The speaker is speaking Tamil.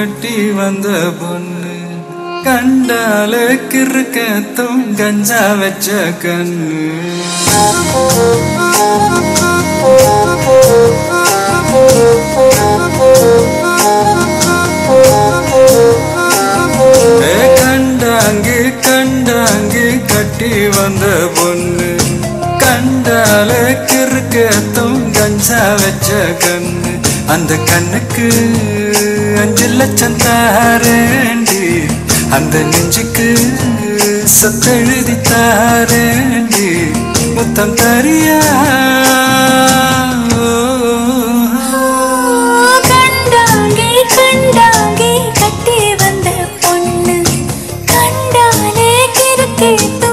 கட்டி வந்த பொண்ணு கண்டாலே கிறுக்கத்தும் கஞ்சா வச்ச கண்ணு ஏ கண்டாங்கு கண்டாங்கு கட்டி வந்த பொண்ணு கண்டாலே கிறுக்கத்தும் கஞ்சா வச்ச கண்ணு அந்த கண்ணுக்கு அஞ்சு லட்சம் தாரேண்டி அந்த நெஞ்சுக்கு சத்தெழுதி தாரேண்டி முத்தம் தரியா கண்டாங்கே கண்டாங்கே கட்டி வந்த பொண்ணு கண்டாலே கிறுக்கே